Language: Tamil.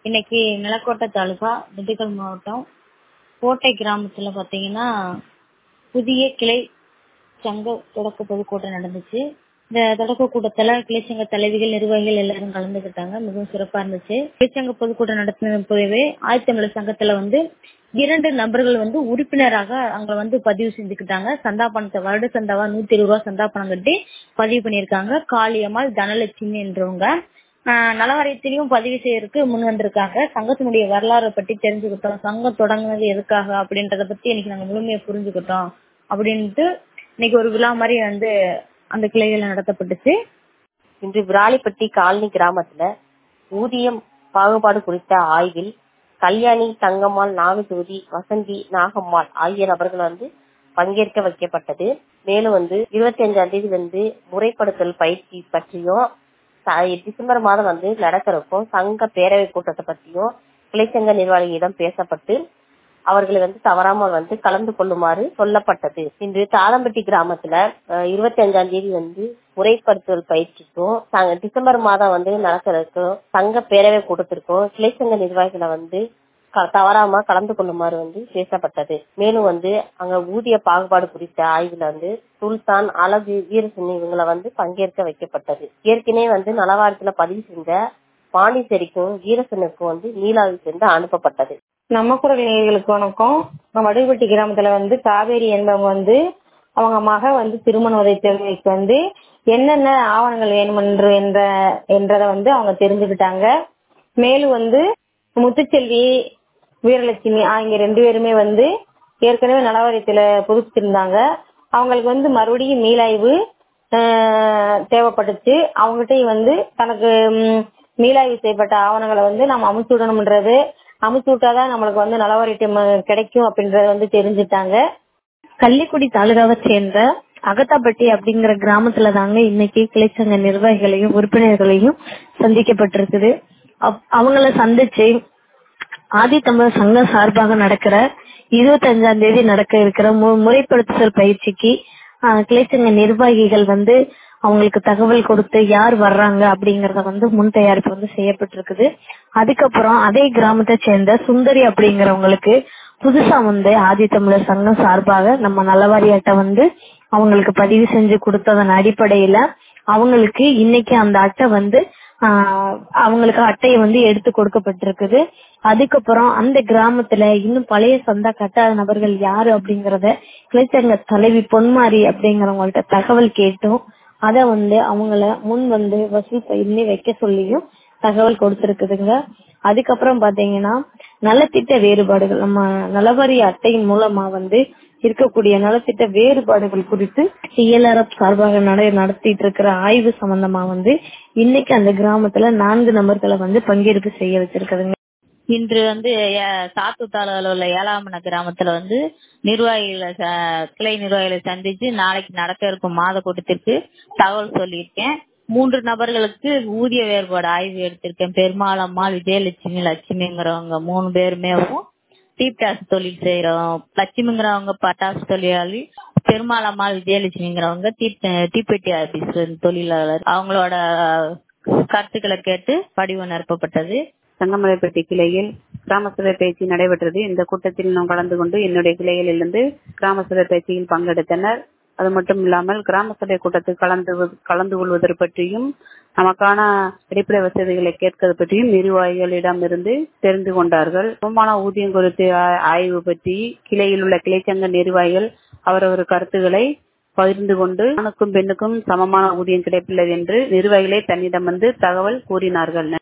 இன்னைக்கு நிலக்கோட்டை தாலுகா திண்டுக்கல் மாவட்டம் கோட்டை கிராமத்துல பாத்தீங்கன்னா புதிய கிளை சங்க தொடக்க பொதுக்கூட்டம் நடந்துச்சு இந்த தொடக்க கூட்டத்துல கிளைச்சங்க தலைவிகள் நிர்வாகிகள் எல்லாரும் கலந்துக்கிட்டாங்க மிகவும் சிறப்பா இருந்துச்சு கிளைச்சங்க பொதுக்கூட்டம் நடத்தின போதவே ஆயத்தமிழர் சங்கத்துல வந்து இரண்டு நபர்கள் வந்து உறுப்பினராக அங்க வந்து பதிவு செஞ்சுக்கிட்டாங்க சந்தா பணத்தை வருட சந்தாவா நூத்தி இருபது ரூபாய் சந்தா பணம் கட்டி பதிவு பண்ணியிருக்காங்க காளியம்மாள் தனலட்சுமி என்றவங்க ஆஹ் நலவாரியத்திலையும் பதிவு செய்யறதுக்கு முன் வந்திருக்காங்க சங்கத்தினுடைய வரலாறை பற்றி தெரிஞ்சுக்கிட்டோம் சங்கம் தொடங்குனது எதுக்காக அப்படின்றத பத்தி இன்னைக்கு நாங்க முழுமையா புரிஞ்சுக்கிட்டோம் அப்படின்ட்டு இன்னைக்கு ஒரு விழா மாதிரி வந்து அந்த கிளைகள் நடத்தப்பட்டுச்சு இன்று விராலிப்பட்டி காலனி கிராமத்துல ஊதியம் பாகுபாடு குறித்த ஆய்வில் கல்யாணி தங்கம்மாள் நாகஜோதி வசந்தி நாகம்மாள் ஆகிய நபர்கள் வந்து பங்கேற்க வைக்கப்பட்டது மேலும் வந்து இருபத்தி அஞ்சாம் தேதி வந்து முறைப்படுத்தல் பயிற்சி பற்றியும் ச- டிசம்பர் மாதம் வந்து நடக்கிறக்கும் சங்க பேரவை கூட்டத்தை பற்றியும் கிளைச்சங்க நிர்வாகியிடம் பேசப்பட்டு அவர்களை வந்து தவறாமல் வந்து கலந்து கொள்ளுமாறு சொல்லப்பட்டது இன்று தாளம்பட்டி கிராமத்துல இருபத்தி அஞ்சாம் தேதி வந்து முறைப்படுத்துதல் பயிற்சிக்கும் சங்க- டிசம்பர் மாதம் வந்து நடக்கிறதுக்கும் சங்க பேரவை கூட்டத்திற்கும் கிளைச்சங்க நிர்வாகிகளை வந்து க- தவறாம கலந்து கொள்ளுமாறு வந்து பேசப்பட்டது மேலும் வந்து அங்க ஊதிய பாகுபாடு குறித்த ஆய்வுல வந்து சுல்தான் அழகு வீரசினி இவங்களை வந்து பங்கேற்க வைக்கப்பட்டது ஏற்கனவே வந்து நலவாரத்துல பதிவு செஞ்ச பாண்டிச்சேரிக்கும் வீரசனுக்கும் வந்து நீலாவி சென்று அனுப்பப்பட்டது நம்ம குரல் நேயர்களுக்கு வணக்கம் நம்ம வடுகுப்பட்டி கிராமத்துல வந்து காவேரி என்பவங்க வந்து அவங்க மக வந்து திருமண உதவி தேவைக்கு வந்து என்னென்ன ஆவணங்கள் வேணும் என்று என்ற என்றத வந்து அவங்க தெரிஞ்சுக்கிட்டாங்க மேலும் வந்து முத்துச்செல்வி வீரலட்சுமி ஆகிய ரெண்டு பேருமே வந்து ஏற்கனவே நலவாரியத்துல புதுப்பிச்சிருந்தாங்க அவங்களுக்கு வந்து மறுபடியும் மீளாய்வு ஆஹ், தேவைப்பட்டுச்சு அவங்ககிட்டயும் வந்து தனக்கு ம், மீளாய்வு செய்யப்பட்ட ஆவணங்களை வந்து நம்ம அமுச்சு விடணும்ன்றது அமுச்சு விட்டாதான் நம்மளுக்கு வந்து நலவாரியம் கிடைக்கும் அப்படின்றத வந்து தெரிஞ்சுட்டாங்க கள்ளிக்குடி தாலுகாவை சேர்ந்த அகத்தாப்பட்டி அப்படிங்கிற கிராமத்துல தாங்க இன்னைக்கு கிளைச்சங்க நிர்வாகிகளையும் உறுப்பினர்களையும் சந்திக்கப்பட்டிருக்குது அப்- அவங்கள சந்திச்சு ஆதித்தமிழர் சங்கம் சார்பாக நடக்கிற இருபத்தஞ்சாம் தேதி நடக்க இருக்கிற மு- முறைப்படுத்துதல் பயிற்சிக்கு ஆஹ், கிளைச்சங்க நிர்வாகிகள் வந்து அவங்களுக்கு தகவல் கொடுத்து யார் வர்றாங்க அப்படிங்கறத வந்து முன் தயாரிப்பு வந்து செய்யப்பட்டிருக்குது அதுக்கப்புறம் அதே கிராமத்தை சேர்ந்த சுந்தரி அப்படிங்கிறவங்களுக்கு புதுசா வந்து ஆதித்தமிழர் சங்கம் சார்பாக நம்ம நலவாரியாட்ட வந்து அவங்களுக்கு பதிவு செஞ்சு கொடுத்ததன் அடிப்படையில அவங்களுக்கு இன்னைக்கு அந்த அட்டை வந்து ஆஹ், அவங்களுக்கு அட்டையை வந்து எடுத்து கொடுக்கப்பட்டிருக்குது அதுக்கப்புறம் அந்த கிராமத்துல இன்னும் பழைய சந்தா கட்டாத நபர்கள் யாரு அப்படிங்கறத கிளைச்சங்க தலைவி பொன்மாரி அப்படிங்கறவங்கள்ட்ட தகவல் கேட்டும் அத வந்து அவங்கள முன் வந்து வசூல் பண்ணி வைக்க சொல்லியும் தகவல் கொடுத்திருக்குதுங்க அதுக்கப்புறம் பாத்தீங்கன்னா நலத்திட்ட வேறுபாடுகள் நம்ம நலவாரி அட்டையின் மூலமா வந்து இருக்கக்கூடிய நலத்திட்ட வேறுபாடுகள் குறித்து இயலரப் சார்பாக நட நடத்திட்டு இருக்கிற ஆய்வு சம்பந்தமா வந்து இன்னைக்கு அந்த கிராமத்துல நான்கு நபர்களை வந்து பங்கேற்பு செய்ய வச்சிருக்குதுங்க இன்று வந்து சாத்துத்தாளவில் உள்ள ஏழாமண கிராமத்துல வந்து நிர்வாகிகளை ச- கிளை நிர்வாகிகளை சந்திச்சு நாளைக்கு நடக்க இருக்கும் மாத கூட்டத்திற்கு தகவல் சொல்லியிருக்கேன் மூன்று நபர்களுக்கு ஊதிய வேறுபாடு ஆய்வு எடுத்திருக்கேன் பெருமாளம்மாள் விஜயலட்சுமி லட்சுமிங்கிறவங்க மூணு பேருமே டீப்டாஸ் தொழில் செய்யறோம் லட்சுமிங்கிறவங்க பட்டாசு தொழிலாளி பெருமாளம்மாள் விஜயலட்சுமிங்கிறவங்க தீப் தீப்பெட்டி ஆபீஸ் தொழிலாளர் அவங்களோட கருத்துக்களை கேட்டு படிவம் நிரப்பப்பட்டது சங்கமலைப்பட்டி கிளையில் கிராம சபை பயிற்சி நடைபெற்றது இந்த கூட்டத்தில் நாம் கலந்து கொண்டு என்னுடைய கிளையிலிருந்து கிராம சபை பயிற்சியில் பங்கெடுத்தனர் அது மட்டும் இல்லாமல் கிராம சபை கூட்டத்தில் கலந்து கலந்து கொள்வதை பற்றியும் நமக்கான அடிப்படை வசதிகளை கேட்கிறது பற்றியும் நிர்வாகிகளிடம் இருந்து தெரிந்து கொண்டார்கள் சமமான ஊதியம் குறித்து ஆ- ஆய்வு பற்றி கிளையில் உள்ள கிளைச்சங்க நிர்வாகிகள் அவரவர் கருத்துக்களை பகிர்ந்து கொண்டு ஆணுக்கும் பெண்ணுக்கும் சமமான ஊதியம் கிடைப்பில்லை என்று நிர்வாகிகளே தன்னிடம் வந்து தகவல் கூறினார்கள் நன்றி